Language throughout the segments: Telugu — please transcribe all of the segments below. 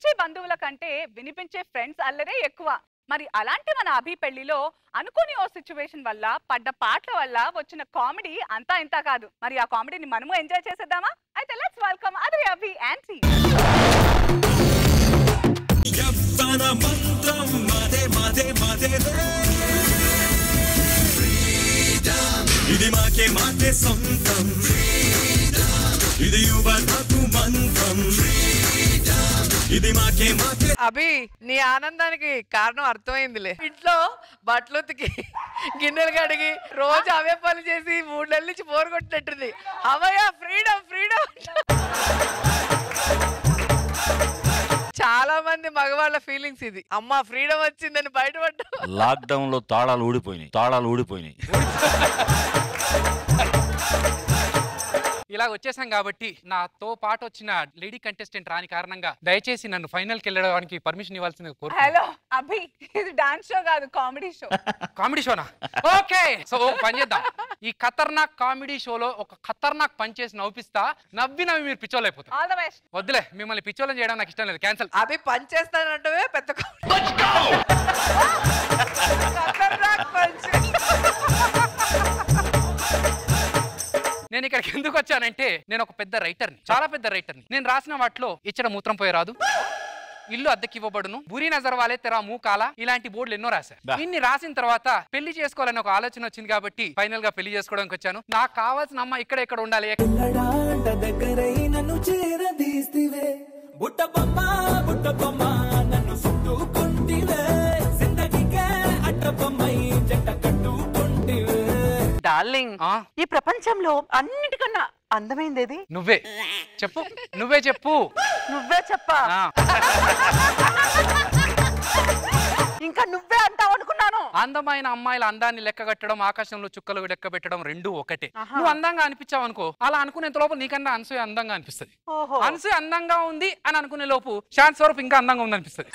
వచ్చే బంధువుల కంటే వినిపించే ఫ్రెండ్స్ అల్లరే ఎక్కువ మరి అలాంటి మన అభి పెళ్లిలో అనుకోని ఓ సిచ్యువేషన్ వల్ల పడ్డ పాటల వల్ల వచ్చిన కామెడీ అంతా ఇంత కాదు మరి ఆ కామెడీని మనము ఎంజాయ్ చేసేద్దామా అయితే లెట్స్ వెల్కమ్ అదే అభి యాంటీ యవ్వన మంత్రం మదే మదే మదే రే. ఇది మాకే మాకే సొంతం ఇది యువతకు మంత్రం ఇది మాకే మాకే అభి నీ ఆనందానికి కారణం అర్థమైందిలే ఇంట్లో బట్టలు ఉతికి గిన్నెలు కడిగి రోజు అవే పనులు చేసి మూడు నెలల నుంచి బోర్ కొట్టినట్టుంది అవయ్య ఫ్రీడమ్ ఫ్రీడమ్ చాలా మంది మగవాళ్ళ ఫీలింగ్స్ ఇది అమ్మ ఫ్రీడమ్ వచ్చిందని బయటపడ్డా లాక్డౌన్ లో తాళాలు ఊడిపోయినాయి తాళాలు ఊడిపోయినాయి ఇలా వచ్చేసాం కాబట్టి నాతో పాటు వచ్చిన లేడీ కంటెస్టెంట్ రాని కారణంగా దయచేసి నన్ను ఫైనల్ కి వెళ్ళడానికి పర్మిషన్ ఇవ్వాల్సింది కోరు హలో అభి ఇది డాన్స్ షో కాదు కామెడీ షో కామెడీ షోనా ఓకే సో ఓ పని చేద్దాం ఈ ఖతర్నాక్ కామెడీ షోలో ఒక ఖతర్నాక్ పని చేసి నవ్విస్తా నవ్వి నవ్వి మీరు పిచ్చోలు అయిపోతారు ఆల్ ద బెస్ట్ వద్దులే మిమ్మల్ని పిచ్చోళ్ళని చేయడం నాకు ఇష్టం లేదు క్యాన్సల్ అభి పని చేస్తానంటే పెద్ద ఖతర్నాక్ పంచ్. నేను ఇక్కడికి ఎందుకు వచ్చానంటే నేను ఒక పెద్ద రైటర్ని చాలా పెద్ద రైటర్ని నేను రాసిన వాటిలో ఇచ్చట మూత్రం పోయి రాదు ఇల్లు అద్దెకి ఇవ్వబడును బురి నజర్ వాలే తెరా మూకాల ఇలాంటి బోర్డులు ఎన్నో రాశారు బా. ఇన్ని రాసిన తర్వాత పెళ్లి చేసుకోవాలని ఒక ఆలోచన వచ్చింది కాబట్టి ఫైనల్ గా పెళ్లి చేసుకోవడానికి వచ్చాను నాకు కావాల్సిన అమ్మ ఇక్కడ ఇక్కడ ఉండాలి పిల్లడాంట దగ్గరై నన్ను చేరదీస్తివే బుట్ట బొమ్మ బుట్ట బొమ్మ నన్ను చుట్టుకుంటివే జిందగీకే అట్ట బొమ్మై జంట కట్టుకుంటివే డార్లింగ్ ఆ, ఈ ప్రపంచంలో అన్నిటికన్నా అందమైంది ఏది నువ్వే చెప్పు నువ్వే చెప్పు నువ్వే చెప్పా ఆ, ఇంకా నువ్వే అంటావు అనుకున్నాను అందమైన అమ్మాయిల అందాన్ని లెక్క కట్టడం ఆకాశంలో చుక్కలు లెక్క పెట్టడం రెండు ఒకటే ఆహా. నువ్వు అందంగా అనిపించావు అనుకో అలా అనుకునేంత లోపు నీకన్నా అనసూయ అందంగా అనిపిస్తుంది ఓహో అనసూయ అందంగా ఉంది అని అనుకునే లోపు శాంత్ స్వరూప్ ఇంకా అందంగా ఉంది అనిపిస్తుంది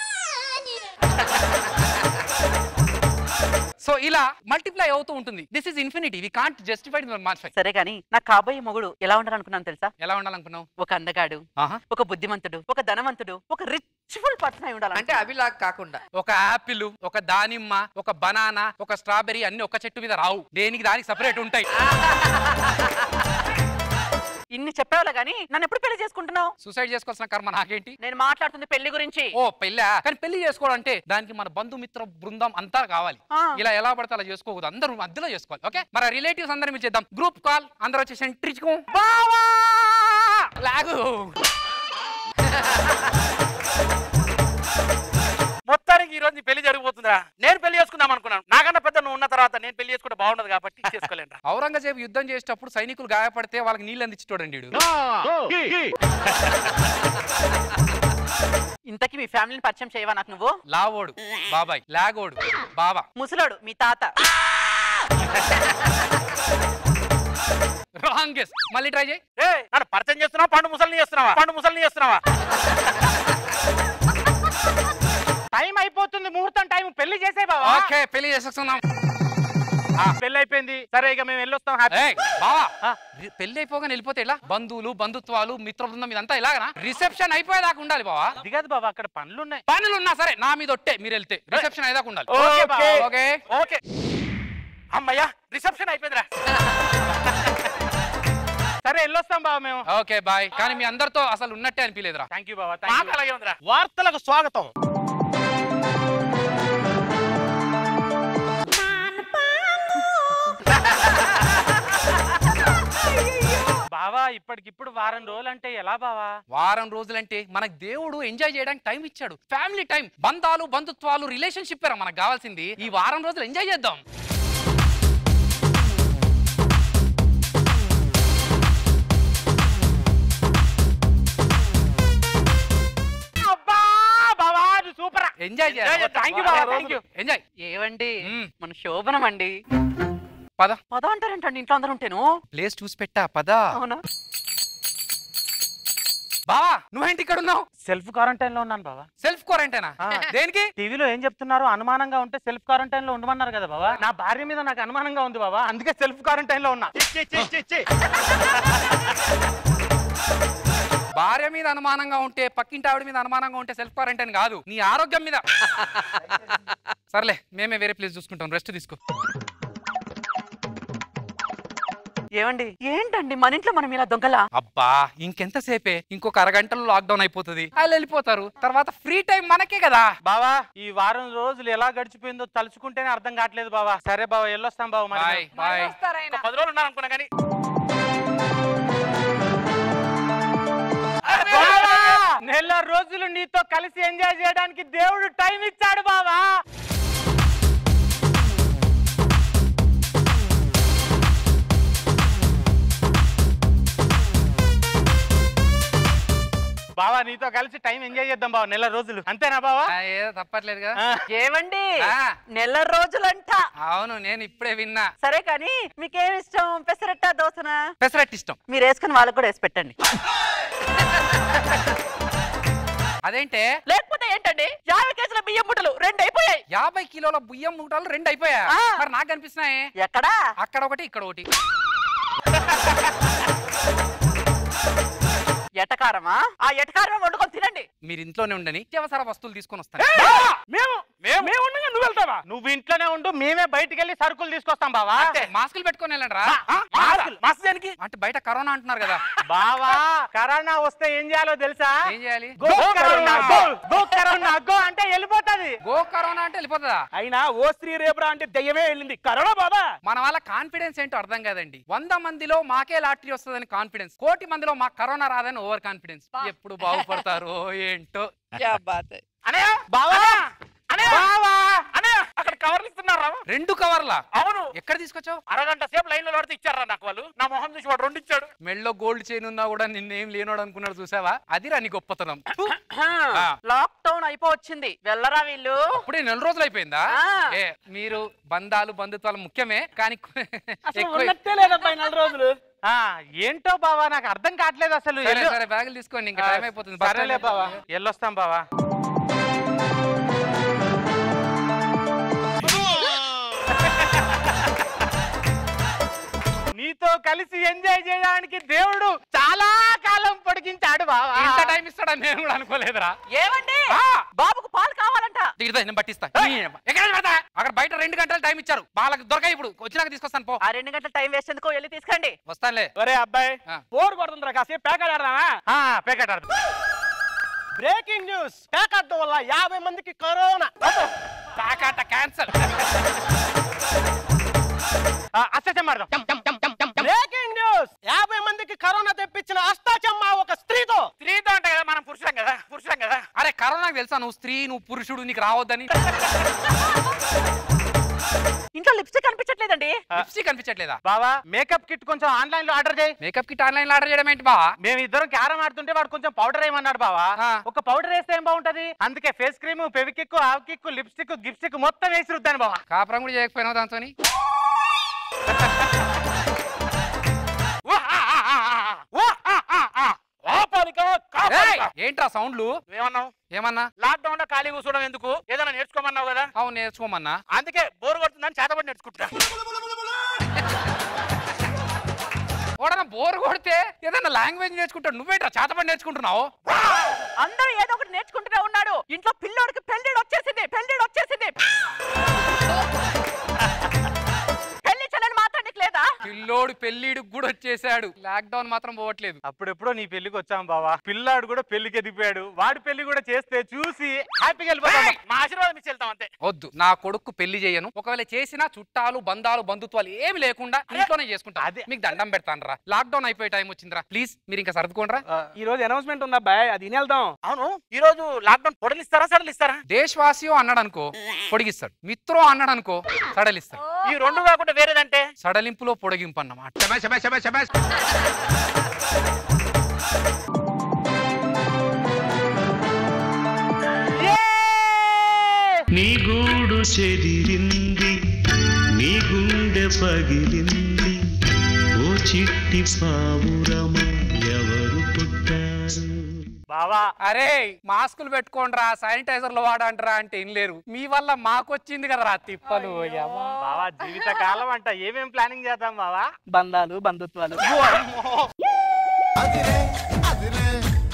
సో ఇలా మల్టిప్లై అవుతూ ఉంటుంది this is infinity we can't justified modify సరే గాని నా కాబోయే మొగుడు ఎలా ఉండాలనుకున్నాను తెలుసా ఎలా ఉండాలనుకున్నావు ఒక అందగాడు ఆహా ఒక బుద్ధిమంతుడు ఒక ధనవంతుడు ఒక రిచ్ఫుల్ పర్సన్ అయి ఉండాలి అంటే అభిలాగ్ కాకుండా ఒక యాపిల్ ఒక దానిమ్మ ఒక బనానా ఒక స్ట్రాబెరీ అన్ని ఒక చెట్టు మీద రావు దేనికి దానికి సపరేట్ ఉంటాయి ఇన్ని చెప్పావులే గాని నన్ను ఎప్పుడు పెళ్లి చేసుకుంటున్నావు సూసైడ్ చేసుకోవాల్సిన కర్మ నాకేంటి నేను మాట్లాడుతుంది పెళ్లి గురించి ఓ పెళ్ళా కానీ పెళ్లి చేసుకోవడం అంటే దానికి మన బంధుమిత్ర బృందం అంతా కావాలి ఆ. ఇలా ఎలా పడితే అలా చేసుకోకూడదు అందరూ మధ్యలో చేసుకోవాలి ఓకే మన రిలేటివ్స్ అందరం మీరు చేద్దాం గ్రూప్ కాల్ అందరూ వచ్చేసి ఎంట్రించుకో బావా లాగు మొత్తానికి ఈ రోజు నీ పెళ్లి జరిగిపోతుందిరా నేను పెళ్లి చేసుకుందాం అనుకున్నాను నాకన్నా పెద్ద నువ్వు ఉన్న తర్వాత నేను పెళ్లి చేసుకుంటే బాగుండదు కాబట్టి చేసుకోలేను ఔరంగజేబు యుద్ధం చేసేటప్పుడు సైనికులు గాయపడితే వాళ్ళకి నీళ్ళు అందించుకోడండి వీడు. ఇంతకీ మీ ఫ్యామిలీని పరిచయం చేయవా నాకు నువ్వు లావోడు బాబాయ్ లాగోడు బాబా ముసలోడు మీ తాత రాంగెస్ మళ్ళీ ట్రై చేయి ఏ నన్ను పరిచయం చేస్తున్నావా పండు ముసలిని చేస్తున్నావా పండు ముసలిని చేస్తున్నావా టైం అయిపోతుంది ముహూర్తం టైం పెళ్లి చేసే బావా ఓకే పెళ్లి చేసేస్తున్నాం ఆ, పెళ్లి అయిపోయింది సరే ఇక మేము వెళ్ళొస్తాం హ్యాపీ ఏయ్, బావా ఆ. రి- పెళ్లి అయిపోగానే వెళ్ళిపోతే ఎలా బంధువులు బంధుత్వాలు మిత్ర బృందం ఇదంతా ఇలాగనా రిసెప్షన్ అయిపోయేదాకా ఉండాలి బావా అది కాదు బాబా అక్కడ పనులు ఉన్నాయి పనులు ఉన్నా సరే నా మీద ఒట్టే మీరు వెళ్తే రిసెప్షన్ అయ్యేదాకా ఉండాలి ఓకే బావా. ఓకే ఓకే అమ్మయ్యా రిసెప్షన్ అయిపోయిందిరా సరే వెళ్ళొస్తాం బావ మేము ఓకే బాయ్ కానీ మీ అందరితో అసలు ఉన్నట్టే అనిపించలేదురా థ్యాంక్ యూ బాబా మాకు అలాగే ఉందిరా వార్తలకు స్వాగతం బావా ఇప్పటికిప్పుడు వారం రోజులు అంటే ఎలా బావా వారం రోజులంటే మనకు దేవుడు ఎంజాయ్ చేయడానికి టైం ఇచ్చాడు ఫ్యామిలీ టైం బంధాలు బంధుత్వాలు రిలేషన్షిప్ మనకు కావాల్సింది ఈ వారం రోజులు ఎంజాయ్ చేద్దాం అబ్బా బావా సూపర్ ఎంజాయ్ Enjoy చేద్దాం. Thank you బావ, thank you. ఎంజాయ్ ఏవండి మ్మ్. మన శోభనం అండి పద పద అంటారేంటండి ఇంట్లో అందరూ ఉంటేను ప్లేస్ చూసి పెట్టా పద అవునా బావా నువ్వేంటి ఇక్కడ ఉన్నావు సెల్ఫ్ క్వారంటైన్ లో ఉన్నాను బావా సెల్ఫ్ క్వారంటైనా ఆ. దేనికి టీవీలో ఏం చెప్తున్నారు అనుమానంగా ఉంటే సెల్ఫ్ క్వారంటైన్ లో ఉండమన్నారు కదా బాబా నా భార్య మీద నాకు అనుమానంగా ఉంది బాబా అందుకే సెల్ఫ్ క్వారంటైన్ లో ఉన్నా భార్య మీద అనుమానంగా ఉంటే పక్కింటి ఆవిడ మీద అనుమానంగా ఉంటే సెల్ఫ్ క్వారంటైన్ కాదు నీ ఆరోగ్యం మీద సర్లే మేమే వేరే ప్లేస్ చూసుకుంటాం రెస్ట్ తీసుకో ఏమండి ఏంటండి మన ఇంట్లో మనం ఇలా దొంగలా అబ్బా ఇంకెంతసేపే ఇంకొక అరగంటలో లాక్డౌన్ అయిపోతుంది వాళ్ళు వెళ్ళిపోతారు తర్వాత ఫ్రీ టైం మనకే కదా బావా ఈ వారం రోజులు ఎలా గడిచిపోయిందో తలుచుకుంటేనే అర్థం కావట్లేదు బావా సరే బావా వెళ్ళొస్తాం బావా మరి బాయ్ బాయ్ ఒక పది రోజులు ఉన్నాను అనుకున్నా కానీ నెల రోజులు నీతో కలిసి ఎంజాయ్ చేయడానికి దేవుడు టైం ఇచ్చాడు బావా బావా నీతో కలిసి టైం ఎంజాయ్ చేద్దాం బావా నెల రోజులు అంతేనా బావా ఆ, ఏదో తప్పట్లేదు కదా ఆ. ఏమండి ఆ. నెల రోజులంట అవును నేను ఇప్పుడే విన్నా సరే కానీ మీకేం ఇష్టం పెసరట్ట దోసనా పెసరట్టు ఇష్టం మీరు వేసుకుని వాళ్ళకి కూడా వేసి పెట్టండి అదేంటే లేకపోతే ఏంటండి యాభై కేజీల బియ్యం ముట్టలు రెండు అయిపోయాయి యాభై కిలోల బియ్యం మూటలు రెండు అయిపోయా ఆ. మరి నాకు కనిపిస్తున్నాయి ఎక్కడా అక్కడ ఒకటి ఇక్కడ ఒకటి ఎటకారమా ఆ ఎటకారమే వండుకొని తినండి మీరు ఇంట్లోనే ఉండని నిత్యావసర వస్తువులు తీసుకొని వస్తాను మేము మేము ఉండగా నువ్వు వెళ్తావా నువ్వు ఇంట్లోనే ఉండు మేమే బయటికి వెళ్ళి సరుకులు తీసుకొస్తాం బావా మాస్కులు పెట్టుకొని వెళ్ళండి రా మస్తు దానికి అంటే బయట కరోనా అంటున్నారు కదా బావా కరోనా వస్తే ఏం చేయాలో తెలుసా ఏం చేయాలి go corona go go corona go అంటే వెళ్ళిపోతది గో కరోనా అంటే వెళ్ళిపోతుందా అయినా ఓ స్త్రీ రేపురా అంటే దెయ్యమే వెళ్ళింది కరోనా బాబా మన వాళ్ళ కాన్ఫిడెన్స్ ఏంటో అర్థం కాదండి వంద మందిలో మాకే లాటరీ వస్తుందని కాన్ఫిడెన్స్ కోటి మందిలో మాకు కరోనా రాదని ఓవర్ కాన్ఫిడెన్స్ ఎప్పుడు బాగుపడతారో ఏంటో అనే బావా అనే బావా అనే అక్కడ కవర్లు ఇస్తున్నారా రెండు కవర్లా అవును ఎక్కడ తీసుకొచ్చావు అరగంట సేపు లైన్ లో పడితే ఇచ్చారా నాకు వాళ్ళు నా మొహం చూసి వాడు రెండు ఇచ్చాడు మెళ్ళో గోల్డ్ చైన్ ఉన్నా కూడా నిన్నేం లేనోడు అనుకున్నాడు చూసావా అది నీ గొప్పతనం ఆ. లాక్ డౌన్ అయిపోవచ్చింది వెళ్ళరా వీళ్ళు అప్పుడే నెల రోజులు అయిపోయిందా ఆ. ఏ మీరు బంధాలు బంధుత్వాలు ముఖ్యమే కానీ అసలు ఎక్కువ ఉన్నట్టే లేదబ్బా ఈ నెల రోజులు ఆ ఏంటో బావా నాకు అర్థం కావట్లేదు అసలు సరే ఎల్లు- సరే బ్యాగులు తీసుకోండి ఇంకా టైం అయిపోతుంది బస్ సరేలే స్టాండ్ బావా ఎల్లొస్తాం బావా నీతో కలిసి ఎంజాయ్ చేయడానికి దేవుడు చాలా కాలం పొడిగించాడు బావా ఇంత టైం ఇస్తాడని నేను కూడా అనుకోలేదురా ఏమండి ఆ. బాబుకు పాలు కావాలంట దిగుతా నేను పట్టిస్తా ఎక్కడ పెడతా అక్కడ బయట రెండు గంటలు టైం ఇచ్చారు వాళ్ళకి దొరకాయి ఇప్పుడు వచ్చినాక తీసుకొస్తాను పో ఆ రెండు గంటల టైం వేస్ట్ ఎందుకో వెళ్ళి తీసుకురండి వస్తానులే ఒరే అబ్బాయి ఆ. పోరు కొడుతుందిరా కాసేపు ప్యాకెట్ ఆడదామా ఆ, పేకాట ఆడదాం. బ్రేకింగ్ న్యూస్ ప్యాకెట్ వల్ల యాభై మందికి కరోనా కాకాట క్యాన్సల్ ఆ, అష్టచమ్మ ఆడదాం. బ్రేకింగ్ న్యూస్ యాభై మందికి కరోనా తెప్పించిన అష్టాచమ్మ ఒక స్త్రీతో స్త్రీతో అంటే కదా మనం పురుషులం కదా పురుషులం కదా అరే కరోనాకు తెలుసా నువ్వు స్త్రీ నువ్వు పురుషుడు నీకు రావద్దని ఇంట్లో లిప్స్టిక్ కనిపించట్లేదండి లిప్స్టిక్ కనిపించట్లేదా బావా మేకప్ కిట్ కొంచెం ఆన్లైన్ లో ఆర్డర్ చేయి మేకప్ కిట్ ఆన్లైన్ లో ఆర్డర్ చేయడం ఏంటి బా మేము ఇద్దరం క్యారం ఆడుతుంటే వాడు కొంచెం పౌడర్ వేయమన్నాడు బావా ఆ. ఒక పౌడర్ వేస్తే ఏం బాగుంటది అందుకే face cream Fevikwik kick lipstick గిప్స్టిక్ మొత్తం వేసి రుద్దాను బావా కాపురం కూడా చేయకపోయినావు దాంతో ఏంట్రా సౌండ్లు ఏమన్నావు ఏమన్నా లాక్డౌన్ లో ఖాళీ కూర్చోవడం ఎందుకు ఏదైనా నేర్చుకోమన్నావు కదా అవును నేర్చుకోమన్నా అందుకే బోర్ కొడుతుందని చేతబడి నేర్చుకుంటా ఓడన బోర్ కొడితే ఏదైనా లాంగ్వేజ్ నేర్చుకుంటాడు నువ్వేట్రా చేతపడి నేర్చుకుంటున్నావు అందరూ ఏదో ఒకటి నేర్చుకుంటూనే ఉన్నాడు ఇంట్లో పిల్లోడికి పెళ్లిడు వచ్చేసింది పెళ్లిడు వచ్చేసింది పెళ్లి చెల్లని మాత్రం నీకు లేదా పిల్లోడు పెళ్ళిడికి కూడా వచ్చేసాడు లాక్డౌన్ మాత్రం పోవట్లేదు అప్పుడెప్పుడో నీ పెళ్లికి వచ్చాం బావా పిల్లాడు కూడా పెళ్లికి ఎదిగిపోయాడు వాడి పెళ్లి కూడా చేస్తే చూసి హ్యాపీగా వెళ్ళిపోతాం మా ఆశీర్వాదం ఇచ్చి వెళ్తాం అంతే వద్దు నా కొడుకు పెళ్లి చేయను ఒకవేళ చేసినా చుట్టాలు బంధాలు బంధుత్వాలు ఏమి లేకుండా ఇంట్లోనే చేసుకుంటా అదే. మీకు దండం పెడతాను రా లాక్డౌన్ అయిపోయే టైం వచ్చిందిరా ప్లీజ్ మీరు ఇంకా సర్దుకోండి ఈ రోజు అనౌన్స్మెంట్ ఉంది అబ్బాయి అది వెళ్దాం అవును ఈ రోజు లాక్డౌన్ పొడలిస్తారా సడలిస్తారా దేశవాసియో అన్నాడు అనుకో పొడిగిస్తాడు మిత్రో అన్నాడు అనుకో సడలిస్తాడు ఈ రెండు కాకుండా వేరేదంటే సడలింపులో పొడిగింపు అన్నమాట నీ గూడు చెదిరింది నీ గుండె పగిలింది ఓ చిట్టి పావురమ ఎవరు పుట్టారు బావా అరే మాస్కులు పెట్టుకోండిరా శానిటైజర్లు వాడండిరా అంటే ఏం లేరు మీ వల్ల మాకొచ్చింది కదా రా తిప్పలు యవ్వ. బావా జీవిత కాలం అంట ఏమేం ప్లానింగ్ చేద్దాం బావా బంధాలు బంధుత్వాలు అదిరే అదిరే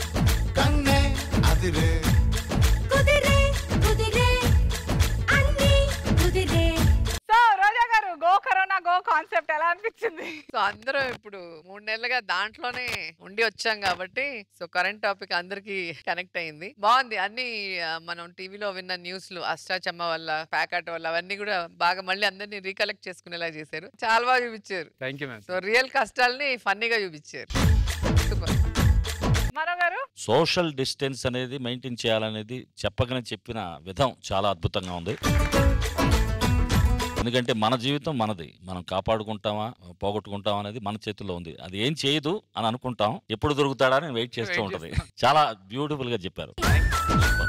మూడు నెలలుగా దాంట్లోనే ఉండి వచ్చాం కాబట్టి సో కరెంట్ టాపిక్ అందరికి కనెక్ట్ అయింది బాగుంది అన్ని ఆ, మనం టీవీలో విన్న న్యూస్లు అష్టాచమ్మ వల్ల ప్యాకెట్ వల్ల అవన్నీ కూడా బాగా మళ్ళీ అందరినీ రీకలెక్ట్ చేసుకునేలా చేశారు చాలా బాగా చూపించారు thank you ma'am so real కష్టాలని ఫన్నీగా చూపించారు సూపర్ మరో గారు సోషల్ డిస్టెన్స్ అనేది మెయింటైన్ చేయాలనేది చెప్పగానే చెప్పిన విధం చాలా అద్భుతంగా ఉంది ఎందుకంటే మన జీవితం మనది మనం కాపాడుకుంటామా పోగొట్టుకుంటామా అనేది మన చేతుల్లో ఉంది అది ఏం చేయదు అని అనుకుంటాం ఎప్పుడు దొరుకుతాడా అని వెయిట్ చేస్తూ Wait ఉంటది చేస్తాం. చాలా బ్యూటిఫుల్ గా చెప్పారు